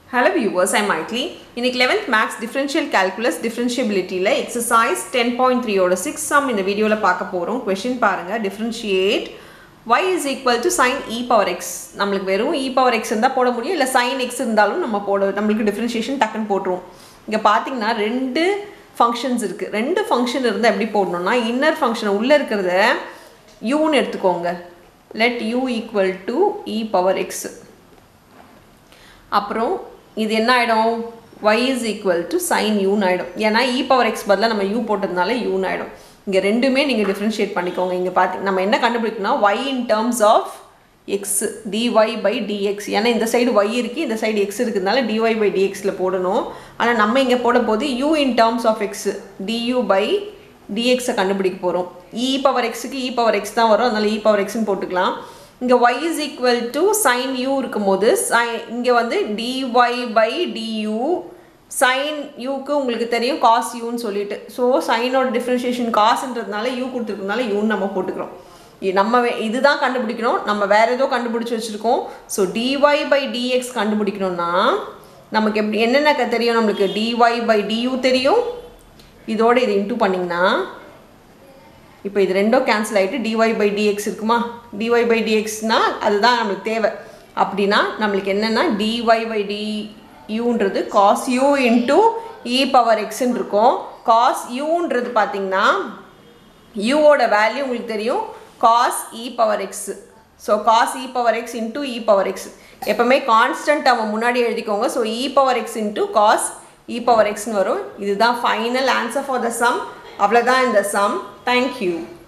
hello viewers I மைட்லி இன்னைக்கு eleventh maths differential calculus டிஃபரன்ஷியபிலிட்டியில் எக்ஸசைஸ் டென் பாயிண்ட் த்ரீயோட சிக்ஸ் சம் இந்த வீடியோவில் பார்க்க போகிறோம் கொஷின் பாருங்கள் differentiate y is equal to sine e power x நம்மளுக்கு வெறும் இ பவர் எக்ஸ் இருந்தால் போட முடியும் இல்லை சைன் எக்ஸ் இருந்தாலும் நம்ம போட நம்மளுக்கு டிஃப்ரென்ஷியேஷன் டக்குன்னு போட்டுருவோம் இங்கே பார்த்தீங்கன்னா ரெண்டு ஃபங்க்ஷன்ஸ் இருக்குது ரெண்டு ஃபங்க்ஷன் இருந்தால் எப்படி போடணும்னா இன்னர் ஃபங்க்ஷன் உள்ளே இருக்கிறத யூன்னு எடுத்துக்கோங்க let u equal to e power x அப்புறம் இது என்ன ஆகிடும் y is equal to sine யூன்னு ஆகிடும் ஏன்னா இ பவர் எக்ஸ் பதிலாக நம்ம யூ போட்டதுனால யூன்னு ஆகிடும் இங்கே ரெண்டுமே நீங்கள் டிஃப்ரென்ஷியேட் பண்ணிக்கோங்க இங்கே பார்த்து நம்ம என்ன கண்டுபிடிக்கணும்னா y in terms of x dy by dx ஏன்னா இந்த சைடு y இருக்குது இந்த சைடு எக்ஸ் இருக்கிறதுனால dy பை dxல போடணும் ஆனால் நம்ம இங்கே போட போது u in terms of x du by dxஐ கண்டுபிடிக்க போகிறோம் இ பவர் எக்ஸுக்கு இ பவர் எக்ஸ் தான் வரும் அதனால் இ பவர் எக்ஸ்னு போட்டுக்கலாம் இங்கே y is equal to sine u இருக்கும்போது சை இங்கே வந்து dy பை du சைன் யூக்கு உங்களுக்கு தெரியும் காஸ் யூன்னு சொல்லிட்டு ஸோ சைனோட டிஃப்ரென்ஷியேஷன் காசுன்றதுனால யூ கொடுத்துருக்கனால யூன்னு நம்ம போட்டுக்கிறோம் இ- நம்ம வே- இதுதான் கண்டுபிடிக்கணும் நம்ம வேற ஏதோ கண்டுபிடிச்சி வச்சுருக்கோம் ஸோ dy பை dx கண்டுபிடிக்கணும்னா நமக்கு எப்படி என்னென்ன க- தெரியும் நம்மளுக்கு dy பை du தெரியும் இதோட இது இன்டூ பண்ணிங்கன்னா இப்போ இது ரெண்டும் கேன்சல் ஆகிட்டு dy பை dx இருக்குமா dy பை dxனா அதுதான் நம்மளுக்கு தேவை அப்படின்னா நம்மளுக்கு என்னென்னா dy பை duன்றது cos u into e power எக்ஸ்ன்னு இருக்கும் காஸ் யூன்றது பார்த்தீங்கன்னா யூவோட வேல்யூ உங்களுக்கு தெரியும் cos e power x so cos e power x into e power x எப்போவுமே கான்ஸ்டன்ட் அவன் முன்னாடி எழுதிக்கோங்க so e power x into cos e power எக்ஸ்னு வரும் இதுதான் final answer for the sum அவ்வளோதான் இந்த சம் தேங்க்யூ